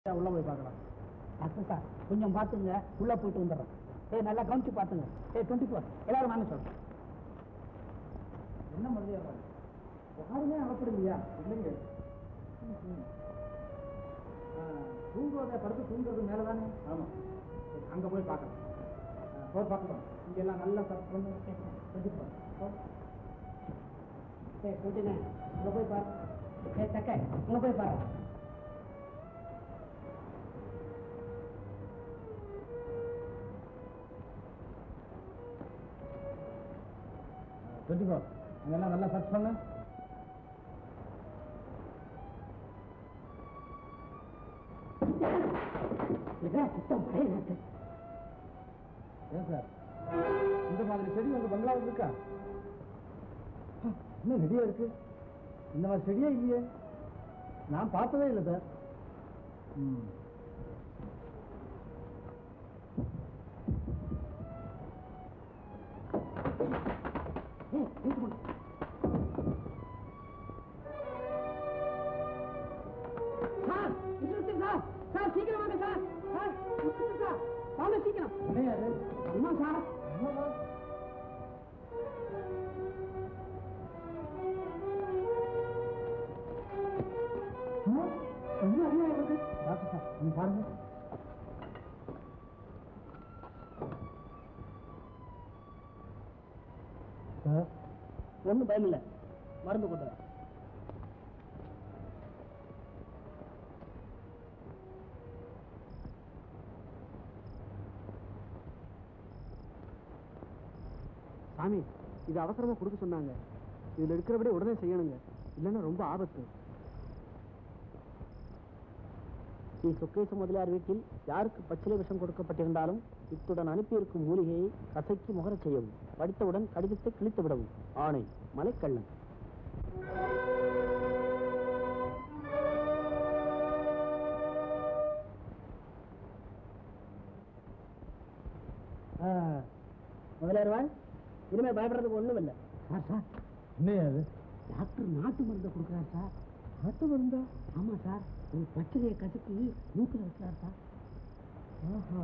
உள்ள போய் பார்க்கலாம் டாக்டர் சார் கொஞ்சம் பார்த்துங்க உள்ள போயிட்டு வந்துடுறேன் ஏய் நல்லா கவனிச்சு பார்த்துங்க ஏய் டுவெண்ட்டி ஃபோர் எல்லாரும் வாங்க சொல்றேன் என்ன முதலியா பாரு யாருமே அவசரமில்லையா இல்லைங்க தூங்குவதை படுத்து தூங்குறது மேலே தானே ஆமாம் அங்கே போய் பார்க்கலாம் போய் பார்க்கலாம் இங்க எல்லாம் நல்லா சர்ச் பண்ணி டுவெண்ட்டி ஃபோர் சரி டுவெண்ட்டி நைன் அங்கே போய் பாரு ஏ தக்க அங்கே போய் பாரு டுவெண்ட்டி ஃபோர் அங்கெல்லாம் நல்லா சர்ச் பண்ணு ஏன் சார் இந்த மாதிரி செடி உங்க பங்களாவில் இருக்கா இன்னும் ரெடியா இருக்கு இந்த மாதிரி செடியே இல்லையே நான் பார்த்ததே இல்லை சார் ம் சார் இன்ஸ்பெக்டர் சார் சார் சீக்கிரம் வாங்க சார் சார் இன்ஸ்பெக்டர் சார் வாங்க சீக்கிரம் அம்மா சார் டாக்டர் சார் நீங்க பாருங்க சார் ஒன்றும் பயம் இல்லை மருந்து கொண்டு வரேன் சாமி இது அவசரமா கொடுக்க சொன்னாங்க இதுல இருக்கிறபடி உடனே செய்யணுங்க இல்லைன்னா ரொம்ப ஆபத்து ஸ்ரீ சுக்கேச முதலியார் வீட்டில் யாருக்கு பச்சிலை விஷம் கொடுக்கப்பட்டிருந்தாலும் இத்துடன் அனுப்பியிருக்கும் மூலிகையை கசைக்கு முகரச் செய்யவும் படித்தவுடன் கடிதத்தை கிழித்து விடவும் ஆணை மலைக்கள்ளன் முதலியார்வாள் இனிமே பயப்படுறதுக்கு ஒண்ணும் இல்லை சார் சார் என்ன அது டாக்டர் நாட்டு மருந்து கொடுக்குறார் சார் நாட்டு மருந்தா ஆமா சார் ஒரு பச்சளையை கசக்கி மூக்கில் வைக்கிறார் சார் ஆஹா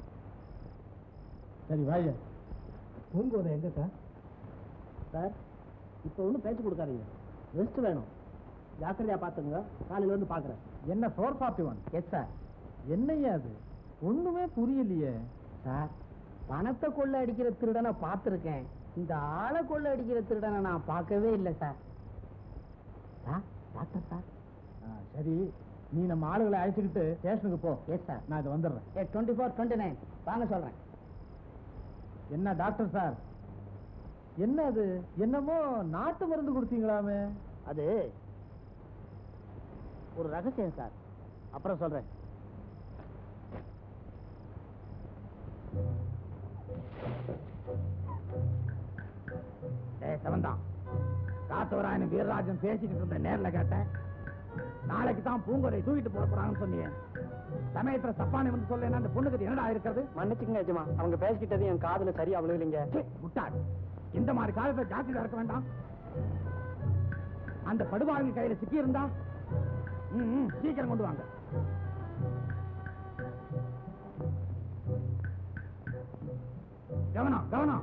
சரி வாய பூங்கோதை எங்க சார் சார் இப்போ ஒன்றும் பேச்சு கொடுக்காதீங்க ரெஸ்ட் வேணும் ஜாக்கிரதையா பார்த்துங்க காலையில வந்து பார்க்குறேன் என்ன four forty one yes sir என்னையா அது ஒண்ணுமே புரியலையே சார் பணத்தை கொள்ள அடிக்கிற திருடனை பார்த்துருக்கேன் இந்த ஆளை கொள்ள அடிக்கிற திருடனை நான் பார்க்கவே இல்லை சார் சார் டாக்டர் சார் ஆ, சரி நீ நம்ம ஆளுகளை அழைச்சிக்கிட்டு ஸ்டேஷனுக்கு போ எஸ் சார் நான் இது வந்துடுறேன் A twenty four twenty nine வாங்க சொல்கிறேன் என்ன டாக்டர் சார் என்ன அது என்னமோ நாட்டு மருந்து கொடுத்தீங்களாமே அது ஒரு ரகசியம் சார் அப்புறம் சொல்றேன் ஏய் சவந்தான் காத்தவராயன் வீரராஜன் பேசிக்கிட்டு இருந்த நேர்ல கேட்டேன் நாளைக்கு தான் பூங்கொதை தூக்கிட்டு போட போறாங்கன்னு சொன்னீங்க சமயத்துல சப்பானி வந்து சொல்ல அந்த பொண்ணுக்கு என்னடா இருக்கிறது மன்னிச்சுங்க எஜமா அவங்க பேசிக்கிட்டது என் காதுல சரியா விழுகலைங்க ச்சே, முட்டாள் இந்த மாதிரி காலத்துல ஜாக்கிரதை இருக்க வேண்டாம் அந்த படுவாங்க கையில சிக்கி இருந்தா ம், ம், சீக்கிரம் கொண்டு வாங்க கவனம் கவனம்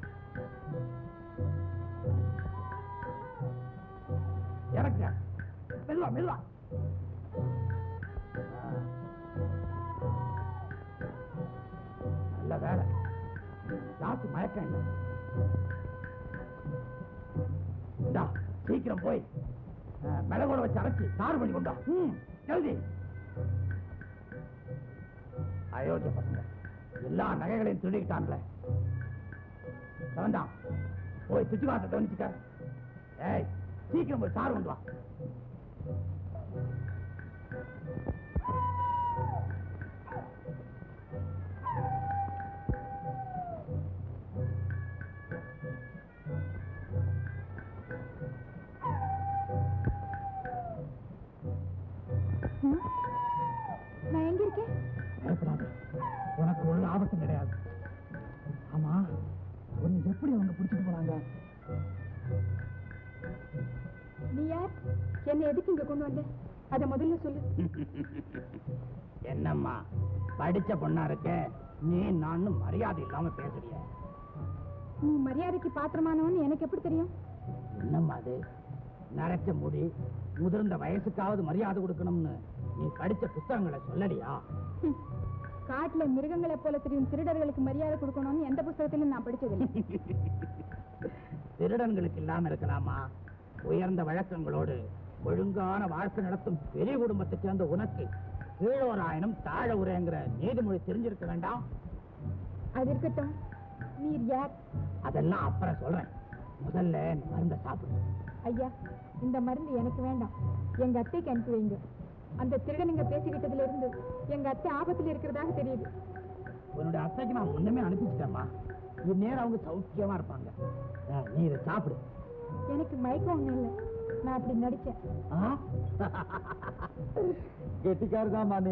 இறக்குங்க மெல்வா மெல்வா நல்ல வேலை ஜாஸ்தி மயக்கம் இல்லை இந்தா, சீக்கிரம் போய் அஹ், மிளகோட வச்சு அரைச்சி சாறு பண்ணி கொண்டா ம், ஜல்தி அயோக்கிய பசங்க எல்லா நகைகளையும் திருடிக்கிட்டான்ல வேண்டாம் போய் சுச்சுவாசத்தை கவனிச்சுக்க ஏய் சீக்கிரம் போய் சாறு கொண்டு வா நான் எங்க இருக்கேன் பயப்படாத உனக்கு ஒரு ஆபத்தும் கிடையாது ஆமா உன்னை எப்படி அவங்க பிடிச்சிட்டு போறாங்க நீ யார் என்னை எதுக்கு இங்க கொண்டு வந்த அத முதல்ல சொல்லு என்னம்மா படிச்ச பொண்ணா இருக்க நீ நான் மரியாதை இல்லாம பேசுறிய நீ மரியாதைக்கு பாத்திரமானவன்னு எனக்கு எப்படி தெரியும் என்னம்மா அது நரைச்ச முடி முதிர்ந்த வயசுக்காவது மரியாதை கொடுக்கணும்னு நீ படிச்ச புத்தகங்களை சொல்லலையா ஹம். காட்டுல மிருகங்களைப் போல தெரியும் திருடர்களுக்கு மரியாதை கொடுக்கணும்னு எந்த புஸ்தகத்திலும் நான் படிச்சதில்லை திருடன்களுக்கு இல்லாம இருக்கலாமா உயர்ந்த வழக்கங்களோடு ஒழுங்கான வாழ்க்கை நடத்தும் பெரிய குடும்பத்தை சேர்ந்த உனக்கு கீழோராயணம் தாழ உரைங்கிற நீதிமொழி தெரிஞ்சிருக்க வேண்டாம் அது இருக்கட்டும் நீர் யார் அதெல்லாம் அப்புறம் சொல்றேன் முதல்ல இந்த மருந்தை சாப்பிடு ஐயா இந்த மருந்து எனக்கு வேண்டாம் எங்க அத்தைக்கு அனுப்பி வைங்க அந்த திருடனுங்க பேசிக்கிட்டதுல இருந்து எங்க அத்தை ஆபத்துல இருக்கிறதாக தெரியுது உன்னுடைய அத்தைக்கு நான் முன்னமே அனுப்பிச்சிட்டேம்மா இந்நேரம் அவங்க சௌக்கியமா இருப்பாங்க ஆ, நீ இதை சாப்பிடு எனக்கு மயக்கம் ஒண்ணும் இல்லை நான் அப்படி நடிச்சேன் கெட்டிக்காரு தான் மாமி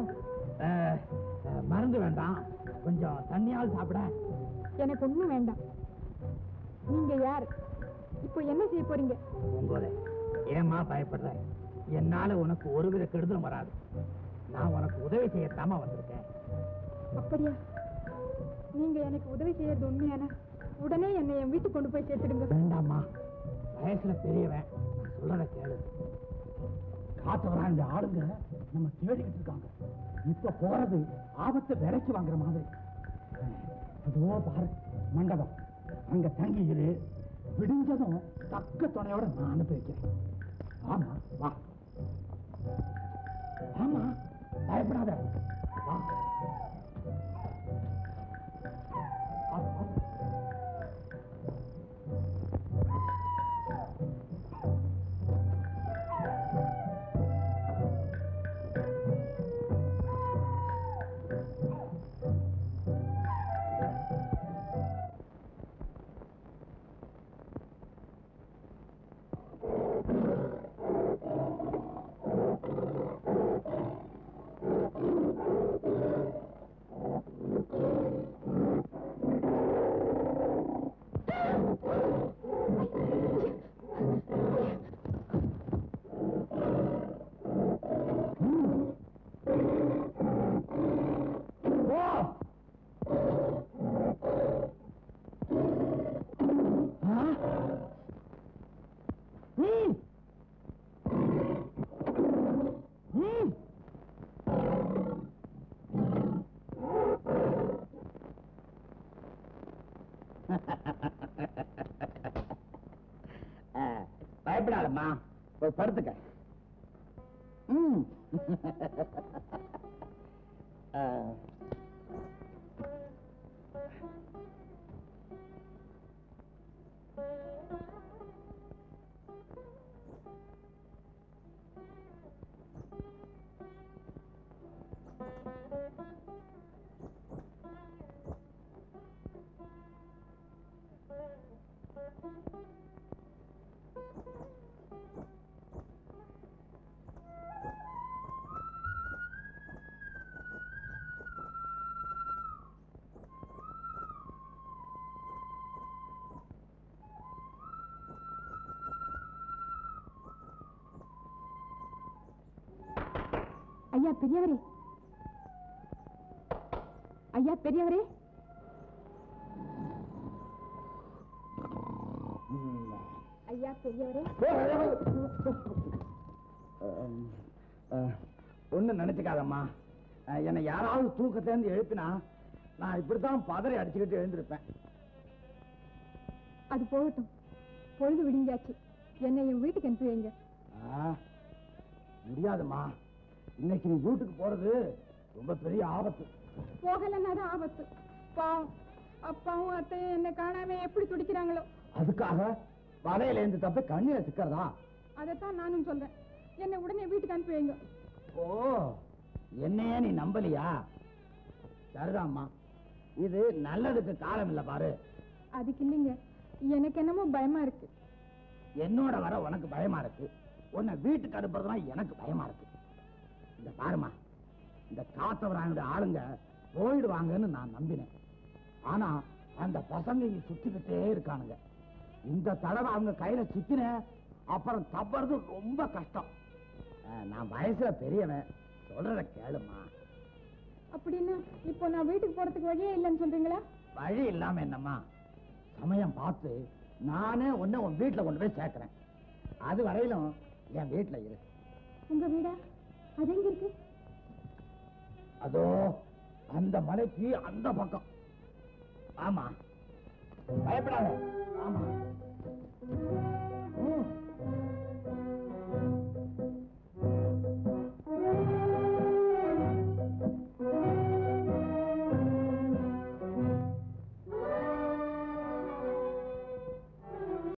மருந்து வேண்டாம் கொஞ்சம் தண்ணியால் சாப்பிட எனக்கு ஒண்ணும் வேண்டாம் நீங்க யார் இப்போ என்ன செய்ய போறீங்க உங்களோட ஏமா பயப்படுற என்னால உனக்கு ஒருவித கெடுதலும் வராது நான் உனக்கு உதவி செய்யத்தாம வந்திருக்கேன் அப்படியா நீங்க எனக்கு உதவி செய்யறது உண்மையான உடனே என்னை என் வீட்டுக்கு கொண்டு போய் சேர்த்துடுங்க வேண்டாம்மா வயசுல பெரியவன் நான் சொல்றத கேளு காத்தவரா இந்த ஆளுங்க நம்ம தேடிக்கிட்டு இருக்காங்க இப்ப போறது ஆபத்தை விலைக்கு வாங்குற மாதிரி அதுவோ பாரு மண்டபம் அங்க தங்கி இரு விடிஞ்சதும் தக்க துணையோட நான் அனுப்பி வைக்கிறேன் ஆமா வா ஆமா பயப்படாத வா வா, வா. பயப்படாதம்மா போய் படுத்துக்க ம். ஆ. ஐயா பெரியவரே ஐயா பெரியவரே ஐயா பெரியவரே ஒண்ணு நினைச்சுக்காதம்மா அஹ், என்னை யாராவது தூக்கத்திலேருந்து எழுப்பினா நான் இப்படித்தான் பதறி அடிச்சுக்கிட்டு எழுந்திருப்பேன் அது போகட்டும் பொழுது விடிஞ்சாச்சு என்னை என் வீட்டுக்கு அனுப்பி வைங்க ஆ, முடியாதும்மா இன்னைக்கு நீ வீட்டுக்கு போறது ரொம்ப பெரிய ஆபத்து போகலன்னா தான் ஆபத்து பாவம் அப்பாவும் அத்தையும் என்ன காணாம எப்படி துடிக்கிறாங்களோ அதுக்காக வலையில இருந்து தப்பி கண்ணில சிக்கிறதா அதைத்தான் நானும் சொல்றேன் என்னை உடனே வீட்டுக்கு அனுப்பி வைங்க ஓ என்னையே நீ நம்பலியா சரிதாம்மா இது நல்லதுக்கு காலம் இல்ல பாரு அதுக்கு இல்லைங்க எனக்கு என்னமோ பயமா இருக்கு என்னோட வர உனக்கு பயமா இருக்கு உன்னை வீட்டுக்கு அனுப்புறதுனா எனக்கு பயமா இருக்கு இந்த பாருமா இந்த காத்தவரானுடைய ஆளுங்க போயிடுவாங்கன்னு நான் நம்பினேன் ஆனா அந்த பசங்க இங்க சுத்திக்கிட்டே இருக்கானுங்க இந்த தடவை அவங்க கையில சிக்கினேன் அப்புறம் தப்புறது ரொம்ப கஷ்டம் அஹ், நான் வயசுல பெரியவன் சொல்றத கேளுமா அப்படின்னா இப்போ நான் வீட்டுக்கு போறதுக்கு வழியே இல்லைன்னு சொல்றீங்களா வழி இல்லாம என்னம்மா சமயம் பார்த்து நானே உன்னை உன் வீட்டுல கொண்டு போய் சேர்க்கிறேன் அது வரையிலும் என் வீட்டுல இரு உங்க வீடா அது எங்க இருக்கு அதோ அந்த மலைக்கு அந்த பக்கம் ஆமா பயப்படாத ஆமா